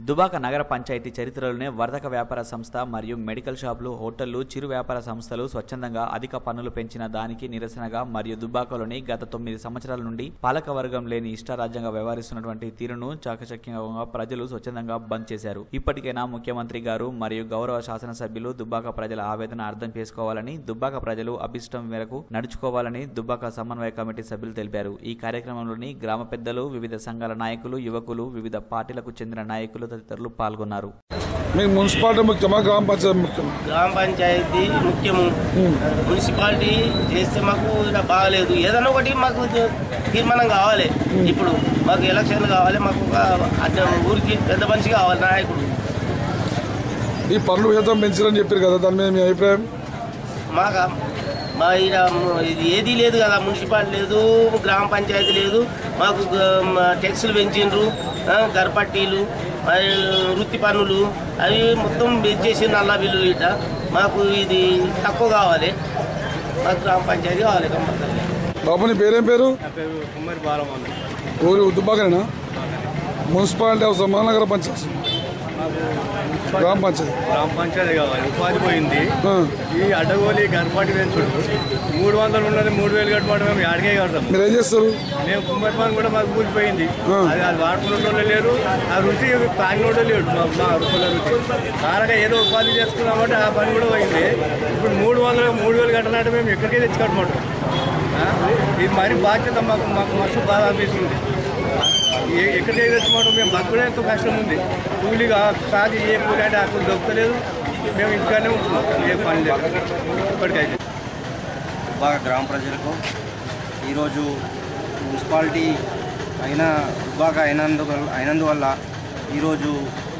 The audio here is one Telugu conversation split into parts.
దుబాక నగర పంచాయతీ చరిత్రలోనే వర్ధక వ్యాపార సంస్థ మరియు మెడికల్ షాపులు హోటళ్లు చిరు వ్యాపార సంస్థలు స్వచ్ఛందంగా అధిక పన్నులు పెంచిన దానికి నిరసనగా మరియు దుబ్బాకలోని గత తొమ్మిది సంవత్సరాల నుండి పాలక వర్గం లేని ఇష్టారాజ్యంగా వ్యవహరిస్తున్నటువంటి తీరును చాకచక్యంగా ప్రజలు స్వచ్ఛందంగా బంద్ చేశారు ఇప్పటికైనా ముఖ్యమంత్రి గారు మరియు గౌరవ శాసనసభ్యులు దుబ్బాక ప్రజల ఆవేదన అర్థం చేసుకోవాలని దుబ్బాక ప్రజలు అభిష్టం మేరకు నడుచుకోవాలని దుబ్బాక సమన్వయ కమిటీ సభ్యులు తెలిపారు ఈ కార్యక్రమంలోని గ్రామ పెద్దలు వివిధ సంఘాల నాయకులు యువకులు వివిధ పార్టీలకు చెందిన నాయకులు తదితరులు పాల్గొన్నారు మీకు మున్సిపాలిటీ ముఖ్యమా గ్రామ పంచాయతీ ముఖ్యమా గ్రామ పంచాయతీ ముఖ్యము మున్సిపాలిటీ చేస్తే మాకు ఇక్కడ బాగలేదు ఏదైనా ఒకటి మాకు ది- తీర్మానం కావాలి ఇప్పుడు మాకు ఎలక్షన్లు కావాలి మాకు ఒక అడ్డ ఊరికి పెద్ద మనిషి కావాలి నాయకుడు ఈ పన్నులు శాతం పెంచారని చెప్పారు కదా దాని మీద మీ అభిప్రాయం మాకు మా ఈడ ము- ఇది ఏదీ లేదు కదా మున్సిపాలిటీ లేదు గ్రామ పంచాయతీ లేదు మాకు గ- మ- ట్యాక్సులు పెంచిండ్రు ఆ, గర్పట్టీలు మరి వృత్తి పన్నులు అవి మొత్తం పెంచేసి నల్ల బిల్లు ఇట మాకు ఇది తక్కువ కావాలి మాకు గ్రామ పంచాయతీ కావాలి కంపల్సరీ బాబు నీ పేరేం పేరు నా పేరు కుమ్మరి బాలమన్న ఊరు దుబ్బాకనేనా మున్సిపాలిటీ అవసరమా నగర పంచాయతీ గ్రామ పంచాయతీ గ్రామ పంచాయతీ కావాలి ఉపాధి పోయింది ఆ. ఈ అడ్డగోలి గర్భపాటి పెంచుడు మూడు వందలు ఉన్నది మూడు వేలు కట్టుకోవడం మేము అడిగే కడతాం మీరు ఏం చేస్తారు మేము కుమ్మరి పని కూడా మాకు కూలిపోయింది ఆ. అది అది వాడుకున్న లేరు ఆ రుచి తాగినోడే లేడు మా మా రుచుల రుచి కారగా ఏదో ఉపాధి చేసుకున్నామంటే ఆ పని కూడా పోయింది ఇప్పుడు మూడు వందలు మూడు వేలు కట్టాలంటే మేము ఎక్కడికే తెచ్చి కట్టమంటాం ఆ? ఇది మరి బాధ్యత మాకు మాకు మస్తు బాధ అనిపిస్తుంది ఏ- ఎక్కడికి తెచ్చుకోవడం మేము బతుకుడే ఎంతో కష్టం ఉంది కూలిగా సాది ఏ కూలి అంటే అక్కడ దొరకలేదు మేము ఇంట్లోనే ఉంటున్నాం ఏ పని లేదు ఇప్పటికైతే దుబ్బాక గ్రామ ప్రజలకు ఈరోజు మున్సిపాలిటీ అయిన దుబ్బాక అయినందువల్ల అయినందువల్ల ఈరోజు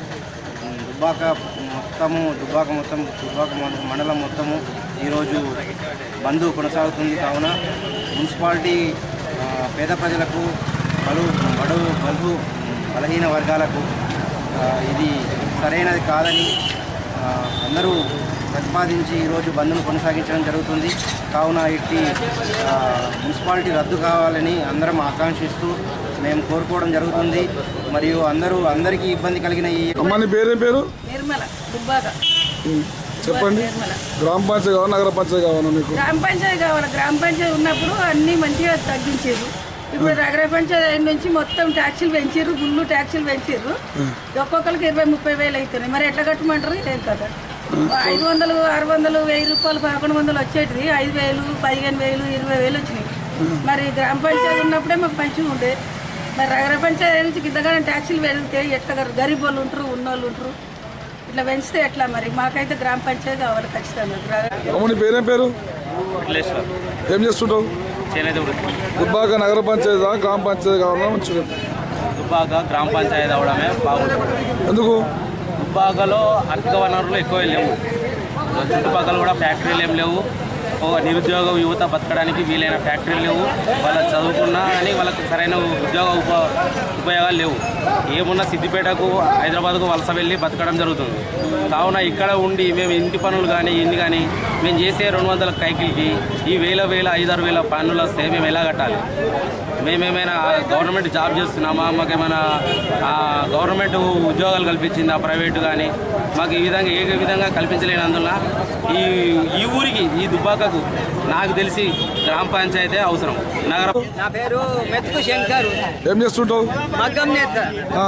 ఉమ్, దుబ్బాక మొత్తము దుబ్బాక మొత్తం దుబ్బాక మండ- మండలం మొత్తము ఈరోజు బంద్ కొనసాగుతుంది కావున మున్సిపాలిటీ ఆ, పేద ప్రజలకు బలు బడుగు బలుగు బలహీన వర్గాలకు ఆ, ఇది సరైనది కాదని ఆ, అందరూ ప్రతిపాదించి ఈరోజు బంద్ను కొనసాగించడం జరుగుతుంది కావున ఇట్టి ఆ, మున్సిపాలిటీ రద్దు కావాలని అందరం ఆకాంక్షిస్తూ మేము కోరుకోవడం జరుగుతుంది మరియు అందరూ అందరికీ ఇబ్బంది కలిగిన ఈ అమ్మ నీ పేరేం పేరు నిర్మల దుబ్బాక ఉమ్, చెప్పండి నిర్మల గ్రామ పంచాయతీ కావాలా నగర పంచాయతీ కావాలా మీకు గ్రామ పంచాయతీ కావాలి గ్రామ పంచాయతీ ఉన్నప్పుడు అన్ని మంచిగా తగ్గించారు ఇప్పుడు నగర పంచాయతీ అయిన నుంచి మొత్తం ట్యాక్సీలు పెంచారు గుళ్ళు ట్యాక్సీలు పెంచారు ఒక్కొక్కరికి ఇరవై ముప్పై వేలు అవుతున్నాయి మరి ఎట్లా కట్టమంటారు ఏం కదా ఐదు వందలు ఆరు వందలు వెయ్యి రూపాయలు పదకొండు వందలు వచ్చేటివి ఐదు వేలు పదిహేను వేలు ఇరవై వేలు వచ్చినాయి మరి గ్రామ పంచాయతీ ఉన్నప్పుడే మాకు మంచిగా ఉండే మరి నగర పంచాయతీ నుంచి ఇంతగానే ట్యాక్సీలు పెరిగితే ఎట్లా గరీబ్ వాళ్ళు ఉంటారు ఉన్నోళ్ళు ఉంటారు ఇట్లా పెంచితే ఎట్లా మరి మాకైతే గ్రామ పంచాయతీ కావాలి ఖచ్చితంగా గ్రా- అమ్మ నీ పేరేం పేరు విఘ్నేశ్వర్ ఏం చేస్తుంటావు చేనేత వృత్తి దుబ్బాక నగర పంచాయతీ గ్రామ పంచాయతీ కావాలా మంచిగా దుబ్బాక గ్రామ పంచాయతీ అవడమే బాగుంటుంది ఎందుకు దుబ్బాకలో ఆర్థిక వనరులు ఎక్కువ లేవు చుట్టుపక్కల కూడా ఫ్యాక్టరీలు ఏం లేవు ఓ నిరుద్యోగ యువత బతకడానికి వీలైన ఫ్యాక్టరీలు లేవు వాళ్ళు చదువుకున్నా అని వాళ్ళకి సరైన ఉద్యోగ ఉప ఉపయోగాలు లేవు ఏమున్నా సిద్దిపేటకు హైదరాబాద్కు వలస వెళ్ళి బతకడం జరుగుతుంది కావున ఇక్కడ ఉండి మేము ఇంటి పనులు కానీ ఇన్ని కానీ మేము చేసే రెండు వందల కైకిల్కి ఈ వేల వేల ఐదారు వేల పన్నులు వస్తే మేము ఎలా కట్టాలి మేమేమైనా గవర్నమెంట్ జాబ్ చేస్తున్నామా మాకేమైనా ఆ, గవర్నమెంట్ ఉద్యోగాలు కల్పించిందా ప్రైవేటు కానీ మాకు ఈ విధంగా ఏ విధంగా కల్పించలేనందున ఈ ఈ ఊరికి ఈ దుబ్బాకకు నాకు తెలిసి గ్రామ పంచాయతీ అవసరం నగర నా పేరు మెతుకు శంకర్ ఏం చేస్తుంటావు మగ్గం నేత ఆ,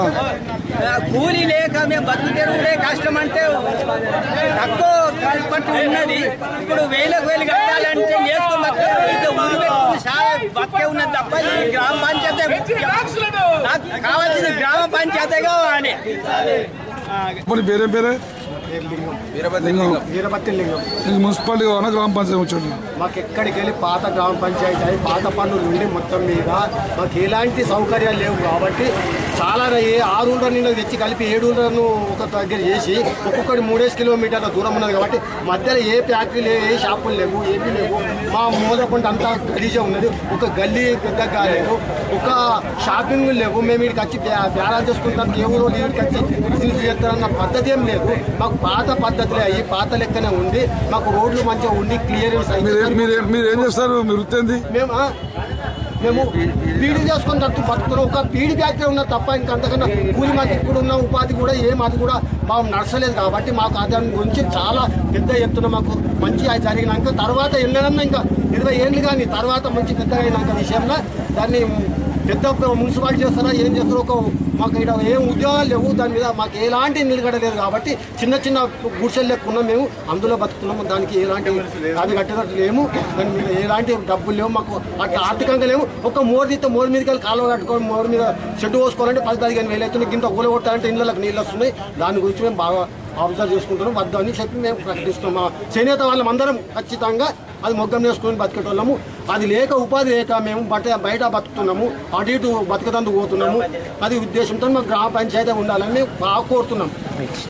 కూలీ లేక మేము బతుకు తెరువులే కష్టం అంటే తక్కువ పట్టు ఉన్నది ఇప్పుడు వేలకు వేలు కట్టాలంటే నేర్చుకుని బతకాలి. ఇంకా ఊరు పెట్టుకుని సాగే బతికే ఉన్నది తప్ప ఈ గ్రామ పంచాయతీ నాకు కావాల్సింది గ్రామ పంచాయతీ కావాలి అమ్మ నీ పేరేం పేరే లింగం వీరభద్రి లింగం నీకు మున్సిపాలిటీ కావాలా గ్రామ పంచాయతీ వచ్చాడు మాకు ఎక్కడికి వెళ్ళి పాత గ్రామ పంచాయతీ అయి పాత పన్నులు ఉండి మొత్తం మీద మాకు ఎలాంటి సౌకర్యాలు లేవు కాబట్టి చాలా ఏ ఆరు ఊళ్ళ నిండా తెచ్చి కలిపి ఏడు ఊళ్ళను ఒక దగ్గర చేసి ఒక్కొక్కటి మూడేసి కిలోమీటర్ల దూరం ఉన్నది కాబట్టి మధ్యలో ఏ ఫ్యాక్టరీ లేవు ఏ షాపులు లేవు ఏమీ లేవు మా మోదకొండ అంతా గలీజే ఉన్నది ఒక గల్లీ పెద్దగా లేదు ఒక షాపింగ్ లేవు మేము ఇక్కడికి వచ్చి బ్యా- బేరాలు చేసుకుంటాం ఏ ఊరు ఇక్కడికి వచ్చి బిజినెస్ చేస్తారన్న పద్ధతి ఏం లేదు మాకు పాత పద్ధతులే అయ్యి పాత లెక్కనే ఉంది మాకు రోడ్లు మంచిగా ఉండి క్లియరెన్స్ మీరు అయ్యి మీరు మీరు ఏం చేస్తారు మీ వృత్తి ఏంది మేము ఆ, మేము బీడీ చేసుకొని తట్టు బతుకుతున్నాం ఒక బీడీ ఫ్యాక్టరీ ఉన్న తప్ప ఇంకా అంతకన్నా కూలి మాకు ఇప్పుడు ఉన్న ఉపాధి కూడా ఏం అది కూడా మాకు నడచలేదు కాబట్టి మాకు దాని గురించి చాలా పెద్ద ఎత్తున మాకు మంచి అది జరిగినాక తర్వాత ఎన్నడన్నా ఇంకా ఇరవై ఏళ్ళు కానీ తర్వాత మంచి పెద్ద అయినాక విషయంలో దాన్ని పెద్ద మున్సిపాలిటీ చేస్తారా ఏం చేస్తారో ఒక మాకు ఇక్కడ ఏం ఉద్యోగాలు లేవు దాని మీద మాకు ఎలాంటి నిలకడలేదు కాబట్టి చిన్న చిన్న గుడిసెలు లెక్కున్నాం మేము అందులో బతుకున్నాము దానికి ఎలాంటి అవి కట్టేటట్టు లేము దాని మీద ఎలాంటి డబ్బులు లేవు మాకు అట్లా ఆర్థికంగా లేవు ఒక మోరు తీస్తే మోరు మీదకి వెళ్ళి కాలువ కట్టుకొని మోరు మీద షెడ్ పోసుకోవాలంటే పది పదిహేను వేలు అవుతుంది గింత ఊల కొట్టాలంటే ఇళ్ళకి నీళ్ళు వస్తున్నాయి దాని గురించి మేము బాగా అబ్జర్వ్ చేసుకుంటున్నాం వద్దు అని చెప్పి మేము ప్రకటిస్తున్నాం మా చేనేత వాళ్ళం అందరం ఖచ్చితంగా అది మొగ్గం చేసుకుని బతికేటోళ్ళము అది లేక ఉపాధి లేక మేము బట్ట బయట బతుకుతున్నాము అటు ఇటు బతకదందుకు పోతున్నాము అది ఉద్దేశంతో మాకు గ్రామ పంచాయతీ ఉండాలని మేము బాగా కోరుతున్నాం